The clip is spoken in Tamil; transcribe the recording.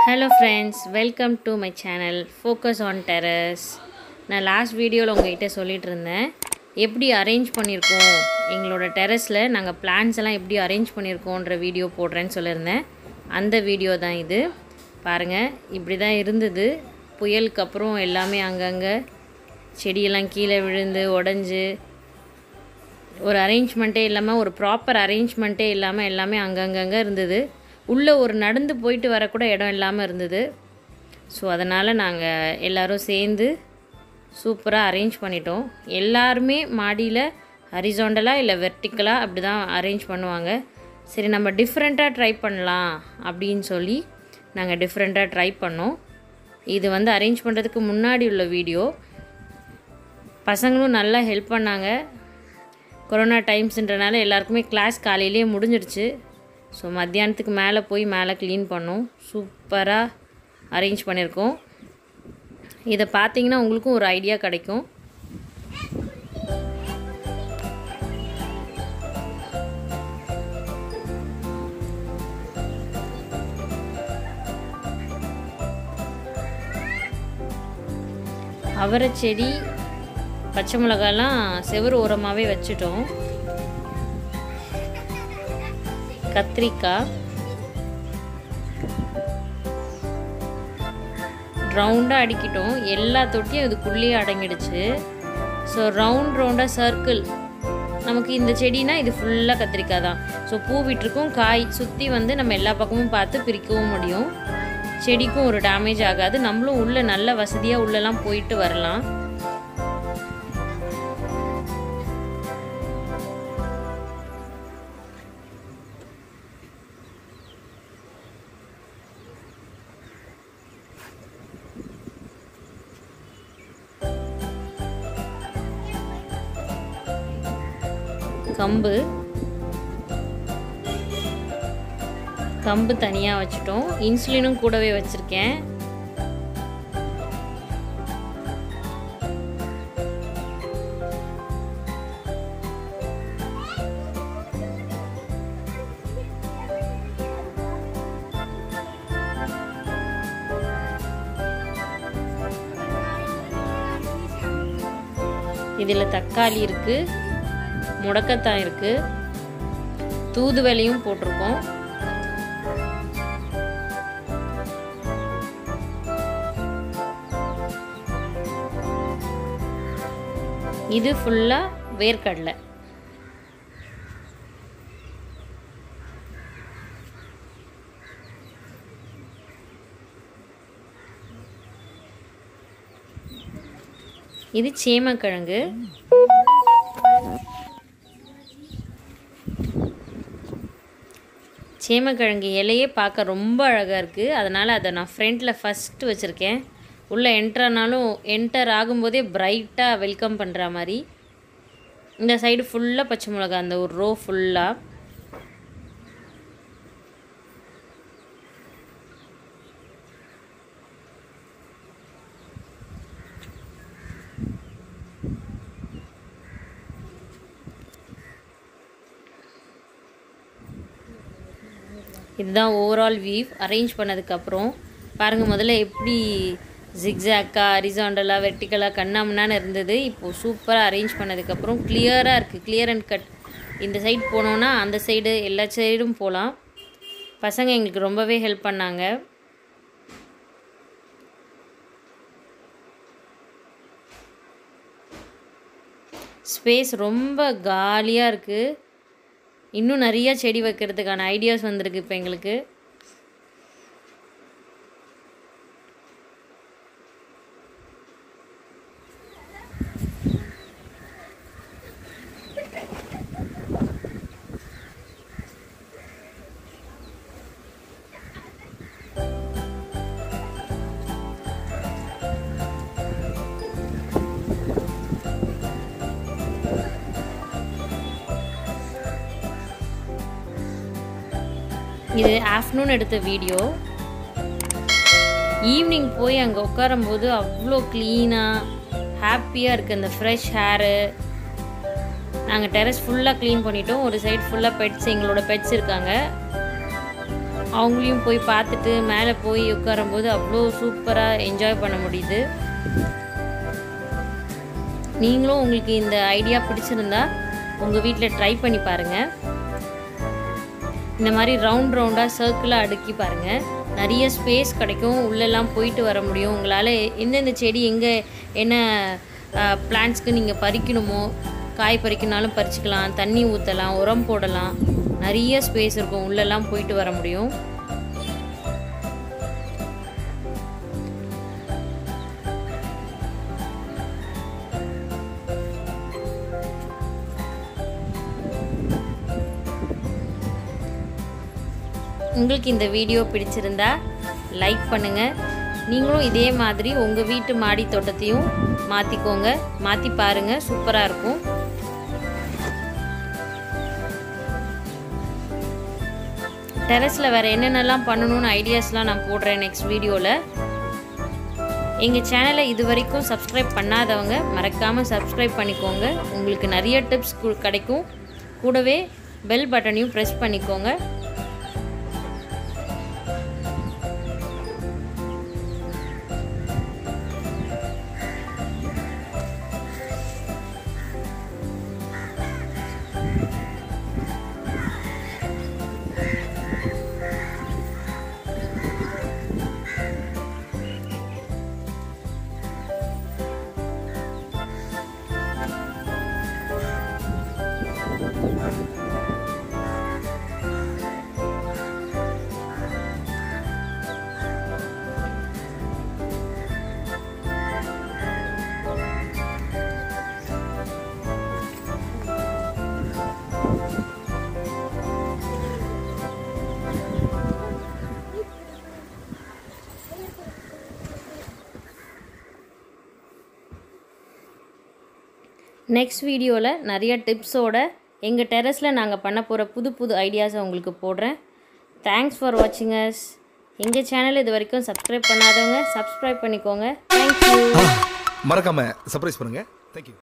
hello friends welcome to my channel focus on terrace நான் லாஸ்ட் வீடியோவில் உங்ககிட்ட சொல்லிட்டு இருந்தேன் எப்படி அரேஞ்ச் பண்ணியிருக்கோம் எங்களோட டெரஸில் நாங்கள் பிளான்ஸ் எல்லாம் எப்படி அரேஞ்ச் பண்ணியிருக்கோன்ற வீடியோ போடுறேன்னு சொல்லியிருந்தேன் அந்த வீடியோ தான் இது பாருங்கள் இப்படி தான் இருந்தது புயலுக்கு அப்புறம் எல்லாமே அங்கங்கே செடியெல்லாம் கீழே விழுந்து உடஞ்சி ஒரு அரேஞ்ச்மெண்ட்டே இல்லாமல் ஒரு ப்ராப்பர் அரேஞ்ச்மெண்ட்டே இல்லாமல் எல்லாமே அங்கங்கங்கே இருந்தது உள்ளே ஒரு நடந்து போயிட்டு வரக்கூட இடம் இல்லாமல் இருந்தது ஸோ அதனால் நாங்கள் எல்லோரும் சேர்ந்து சூப்பராக அரேஞ்ச் பண்ணிட்டோம் எல்லாருமே மாடியில் ஹரிசாண்டலாக இல்லை வெர்டிக்கலாக அப்படி தான் அரேஞ்ச் பண்ணுவாங்க சரி நம்ம டிஃப்ரெண்ட்டாக ட்ரை பண்ணலாம் அப்படின்னு சொல்லி நாங்கள் டிஃப்ரெண்ட்டாக ட்ரை பண்ணோம் இது வந்து அரேஞ்ச் பண்ணுறதுக்கு முன்னாடி உள்ள வீடியோ பசங்களும் நல்லா ஹெல்ப் பண்ணாங்க கொரோனா டைம்ஸ்ன்றனால எல்லாருக்குமே கிளாஸ் காலையிலேயே முடிஞ்சிடுச்சு ஸோ மத்தியானத்துக்கு மேலே போய் மேலே க்ளீன் பண்ணோம் சூப்பராக அரேஞ்ச் பண்ணியிருக்கோம் இதை பார்த்தீங்கன்னா உங்களுக்கும் ஒரு ஐடியா கிடைக்கும் அவரை செடி பச்சை மிளகாலாம் செவ்வறு ஓரமாகவே வச்சுட்டோம் கத்திரிக்காய் ரவுண்டாக அடிக்கிட்டோம் எல்லா தொட்டியும் இதுக்குள்ளேயே அடங்கிடுச்சு ஸோ ரவுண்ட் ரவுண்டாக சர்க்கிள் நமக்கு இந்த செடினா இது ஃபுல்லாக கத்திரிக்காய் தான் ஸோ பூ விட்டுருக்கும் காய் சுற்றி வந்து நம்ம எல்லா பக்கமும் பார்த்து பிரிக்கவும் முடியும் செடிக்கும் ஒரு டேமேஜ் ஆகாது நம்மளும் உள்ளே நல்ல வசதியாக உள்ளெல்லாம் போயிட்டு வரலாம் கம்பு கம்பு தனியாக வச்சுட்டோம் இன்சுலினும் கூடவே வச்சுருக்கேன் இதில் தக்காளி இருக்குது முடக்கத்தான் இருக்குது தூதுவலையும் போட்டிருக்கோம் இது ஃபுல்லாக வேர்க்கடலை இது சேமக்கிழங்கு சேமக்கிழங்கு இலையே பார்க்க ரொம்ப அழகாக இருக்குது அதனால் அதை நான் ஃப்ரண்ட்டில் ஃபஸ்ட்டு வச்சுருக்கேன் உள்ளே என்ட்ரானாலும் என்டர் ஆகும்போதே பிரைட்டாக வெல்கம் பண்ணுற மாதிரி இந்த சைடு ஃபுல்லாக பச்சை மிளகா அந்த ஒரு ரோ ஃபுல்லாக இதுதான் ஓவரால் வியூ அரேஞ்ச் பண்ணதுக்கப்புறம் பாருங்கள் முதல்ல எப்படி ஜிக்ஸாக்காக அரிசாண்டலாக வெர்டிக்கலாக கண்ணாமண்ணான்னு இருந்தது இப்போது சூப்பராக அரேஞ்ச் பண்ணதுக்கப்புறம் கிளியராக இருக்குது கிளியர் அண்ட் கட் இந்த சைடு போனோன்னா அந்த சைடு எல்லா சைடும் போகலாம் பசங்க எங்களுக்கு ரொம்பவே ஹெல்ப் பண்ணாங்க ஸ்பேஸ் ரொம்ப காலியாக இருக்குது இன்னும் நிறையா செடி வைக்கிறதுக்கான ஐடியாஸ் வந்திருக்கு இப்போ எங்களுக்கு இது ஆஃப்டர்நூன் எடுத்த வீடியோ ஈவினிங் போய் அங்கே உட்காரும்போது அவ்வளோ க்ளீனாக ஹாப்பியாக இருக்குது அந்த ஃப்ரெஷ் ஹேரு நாங்கள் டெரஸ் ஃபுல்லாக க்ளீன் பண்ணிட்டோம் ஒரு சைடு ஃபுல்லாக பெட்ஸ் எங்களோட பெட்ஸ் இருக்காங்க அவங்களையும் போய் பார்த்துட்டு மேலே போய் உட்காரும்போது அவ்வளோ சூப்பராக என்ஜாய் பண்ண முடியுது நீங்களும் உங்களுக்கு இந்த ஐடியா பிடிச்சிருந்தா உங்கள் வீட்டில் ட்ரை பண்ணி பாருங்கள் இந்த மாதிரி ரவுண்ட் ரவுண்டாக சர்க்கிளாக அடுக்கி பாருங்கள் நிறைய ஸ்பேஸ் கிடைக்கும் உள்ளெல்லாம் போயிட்டு வர முடியும் உங்களால் எந்தெந்த செடி எங்கே என்ன பிளான்ட்ஸ்க்கு நீங்கள் பறிக்கணுமோ காய் பறிக்கணுனாலும் பறிச்சுக்கலாம் தண்ணி ஊற்றலாம் உரம் போடலாம் நிறைய ஸ்பேஸ் இருக்கும் உள்ளெல்லாம் போயிட்டு வர முடியும் உங்களுக்கு இந்த வீடியோ பிடிச்சிருந்தா லைக் பண்ணுங்கள் நீங்களும் இதே மாதிரி உங்கள் வீட்டு மாடி தோட்டத்தையும் மாற்றிக்கோங்க மாற்றி பாருங்கள் சூப்பராக இருக்கும் டெரஸில் வேறு என்னென்னலாம் பண்ணணும்னு ஐடியாஸ்லாம் நான் போடுறேன் நெக்ஸ்ட் வீடியோவில் எங்கள் சேனலை இது வரைக்கும் சப்ஸ்கிரைப் பண்ணாதவங்க மறக்காமல் சப்ஸ்கிரைப் பண்ணிக்கோங்க உங்களுக்கு நிறைய டிப்ஸ் கிடைக்கும் கூடவே பெல் பட்டனையும் ப்ரெஸ் பண்ணிக்கோங்க நெக்ஸ்ட் வீடியோவில் நிறைய டிப்ஸோட எங்கள் டெரஸில் நாங்கள் பண்ண போகிற புது புது ஐடியாஸை உங்களுக்கு போடுறேன் தேங்க்ஸ் ஃபார் வாட்சிங் அஸ் எங்கள் சேனல் இது வரைக்கும் சப்ஸ்கிரைப் பண்ணாதவங்க சப்ஸ்கிரைப் பண்ணிக்கோங்க தேங்க்யூ மறக்காம சர்ப்ரைஸ் பண்ணுங்க தேங்க்யூ